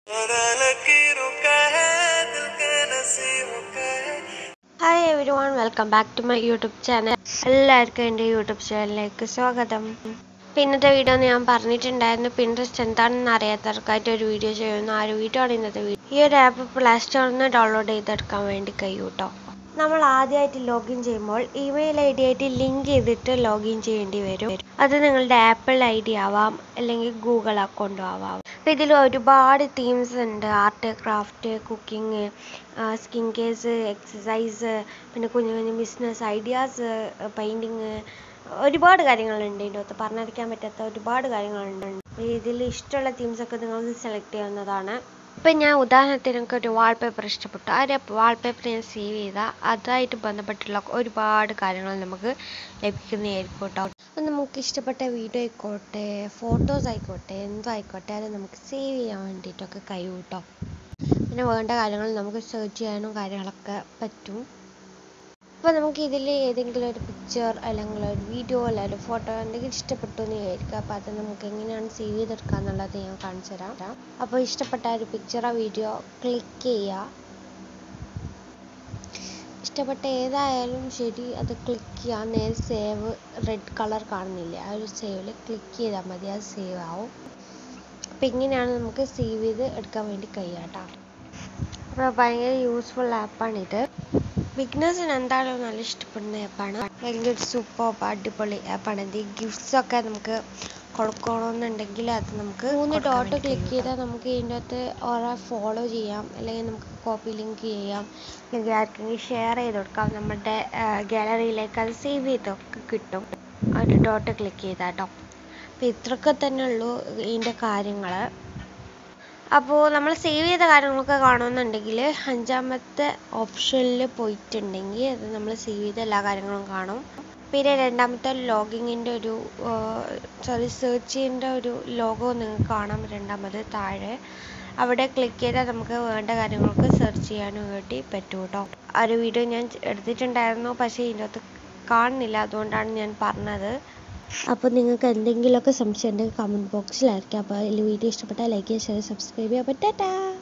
hi everyone welcome back to my YouTube channel എല്ലാവർക്കും എൻ്റെ YouTube ചാനലിലേക്ക് സ്വാഗതം അപ്പോൾ ഇന്നത്തെ വീഡിയോ ഞാൻ പറഞ്ഞിട്ടുണ്ടായിരുന്നു പിൻട്രസ്റ്റ് എന്താണെന്ന് അറിയാത്തവർക്കായിട്ട് ഒരു വീഡിയോ ചെയ്യുന്നു ആ ഒരു വീഡിയോ ആണ് ഇന്നത്തെ വീഡിയോ ഈ ഒരു ആപ്പ് പ്ലേ സ്റ്റോറിൽ നിന്ന് ഡൗൺലോഡ് ചെയ്തെടുക്കാൻ വേണ്ടി കഴിയും കേട്ടോ നമ്മൾ ആദ്യമായിട്ട് ലോഗിൻ ചെയ്യുമ്പോൾ ഇമെയിൽ ഐ ഡി ആയിട്ട് ലിങ്ക് ചെയ്തിട്ട് ലോഗിൻ ചെയ്യേണ്ടി വരും അത് നിങ്ങളുടെ ആപ്പിൾ ഐ ഡി ആവാം അല്ലെങ്കിൽ ഗൂഗിൾ അക്കൗണ്ടും ആവാം അപ്പോൾ ഇതിൽ ഒരുപാട് തീംസ് ഉണ്ട് art craft cooking skin care exercise പിന്നെ കുഞ്ഞു കുഞ്ഞു ബിസിനസ് ഐഡിയാസ് പെയിൻറ്റിങ് ഒരുപാട് കാര്യങ്ങളുണ്ട് ഇതിൻ്റെ അകത്ത് പറഞ്ഞറിയിക്കാൻ പറ്റാത്ത ഒരുപാട് കാര്യങ്ങളുണ്ട് ഇതിൽ ഇഷ്ടമുള്ള തീംസൊക്കെ നിങ്ങൾക്ക് സെലക്ട് ചെയ്യാവുന്നതാണ് ഇപ്പം ഞാൻ ഉദാഹരണത്തിന് എനിക്ക് ഒരു വാൾപേപ്പർ ഇഷ്ടപ്പെട്ടു ആ ഒരു വാൾപേപ്പർ ഞാൻ സേവ് ചെയ്താൽ അതുമായിട്ട് ബന്ധപ്പെട്ടുള്ള ഒരുപാട് കാര്യങ്ങൾ നമുക്ക് ലഭിക്കുന്നതായിരിക്കും കേട്ടോ അപ്പം നമുക്ക് ഇഷ്ടപ്പെട്ട വീഡിയോ ആയിക്കോട്ടെ ഫോട്ടോസ് ആയിക്കോട്ടെ എന്തോ ആയിക്കോട്ടെ അത് നമുക്ക് സേവ് ചെയ്യാൻ വേണ്ടിയിട്ടൊക്കെ കഴിയും കേട്ടോ പിന്നെ വേണ്ട കാര്യങ്ങൾ നമുക്ക് സെർച്ച് ചെയ്യാനും കാര്യങ്ങളൊക്കെ പറ്റും അപ്പോൾ നമുക്ക് ഇതിൽ ഏതെങ്കിലും ഒരു പിക്ചർ അല്ലെങ്കിൽ ഒരു വീഡിയോ അല്ലെങ്കിൽ ഒരു ഫോട്ടോ എന്തെങ്കിലും ഇഷ്ടപ്പെട്ടു എന്ന് വിചാരിക്കുക അപ്പോൾ അത് നമുക്ക് എങ്ങനെയാണ് സേവ് ചെയ്തെടുക്കുക എന്നുള്ളത് ഞാൻ കാണിച്ചു തരാം അപ്പോൾ ഇഷ്ടപ്പെട്ട ഒരു പിക്ചറോ വീഡിയോ ക്ലിക്ക് ചെയ്യുക ഇഷ്ടപ്പെട്ട ഏതായാലും ശരി അത് ക്ലിക്ക് ചെയ്യുക നേരെ സേവ് റെഡ് കളർ കാണുന്നില്ലേ ആ ഒരു സേവിൽ ക്ലിക്ക് ചെയ്താൽ മതി അത് സേവ് ആവും അപ്പോൾ ഇങ്ങനെയാണ് നമുക്ക് സേവ് ചെയ്ത് എടുക്കാൻ വേണ്ടി കഴിയുക കേട്ടോ അപ്പോൾ ഭയങ്കര യൂസ്ഫുൾ ആപ്പാണിത് ബിഗ്നേഴ്സിന് എന്തായാലും നല്ല ഇഷ്ടപ്പെടുന്ന ആപ്പാണ് ഭയങ്കര സൂപ്പർ അടിപൊളി ആപ്പാണ് ഇത് ഗിഫ്റ്റ്സ് ഒക്കെ നമുക്ക് കൊടുക്കണമെന്നുണ്ടെങ്കിൽ അത് നമുക്ക് മൂന്ന് ഡോട്ട് ക്ലിക്ക് ചെയ്താൽ നമുക്ക് ഇതിൻ്റെ അകത്ത് ഓരോ ഫോളോ ചെയ്യാം അല്ലെങ്കിൽ നമുക്ക് കോപ്പി ലിങ്ക് ചെയ്യാം അല്ലെങ്കിൽ ആർക്കെങ്കിലും ഷെയർ ചെയ്ത് കൊടുക്കാം നമ്മുടെ ഗാലറിയിലേക്ക് അത് സേവ് ചെയ്തൊക്കെ കിട്ടും ഒരു ഡോട്ട് ക്ലിക്ക് ചെയ്താൽ കേട്ടോ അപ്പോൾ ഇത്രയൊക്കെ തന്നെ ഉള്ളൂ ഇതിൻ്റെ കാര്യങ്ങൾ അപ്പോൾ നമ്മൾ സേവ് ചെയ്ത കാര്യങ്ങളൊക്കെ കാണുമെന്നുണ്ടെങ്കിൽ അഞ്ചാമത്തെ ഓപ്ഷനിൽ പോയിട്ടുണ്ടെങ്കിൽ അത് നമ്മൾ സേവ് ചെയ്ത എല്ലാ കാര്യങ്ങളും കാണും പിന്നെ രണ്ടാമത്തെ ലോഗിങ്ങിൻ്റെ ഒരു സോറി സെർച്ചിൻ്റെ ഒരു ലോഗോ നിങ്ങൾക്ക് കാണാം രണ്ടാമത് താഴെ അവിടെ ക്ലിക്ക് ചെയ്താൽ നമുക്ക് വേണ്ട കാര്യങ്ങൾക്ക് സെർച്ച് ചെയ്യാനും വേണ്ടി പറ്റും കേട്ടോ ആ ഒരു വീഡിയോ ഞാൻ എടുത്തിട്ടുണ്ടായിരുന്നു പക്ഷേ ഇതിൻ്റെ അകത്ത് കാണുന്നില്ല അതുകൊണ്ടാണ് ഞാൻ പറഞ്ഞത് അപ്പോൾ നിങ്ങൾക്ക് എന്തെങ്കിലുമൊക്കെ സംശയം ഉണ്ടെങ്കിൽ കമൻറ്റ് ബോക്സിലായിരിക്കും അപ്പോൾ ഈ വീഡിയോ ഇഷ്ടപ്പെട്ടാൽ ലൈക്ക് ചെയ്യുക ഷെയർ സബ്സ്ക്രൈബ് ചെയ്യുക അപ്പോൾ ടാറ്റാ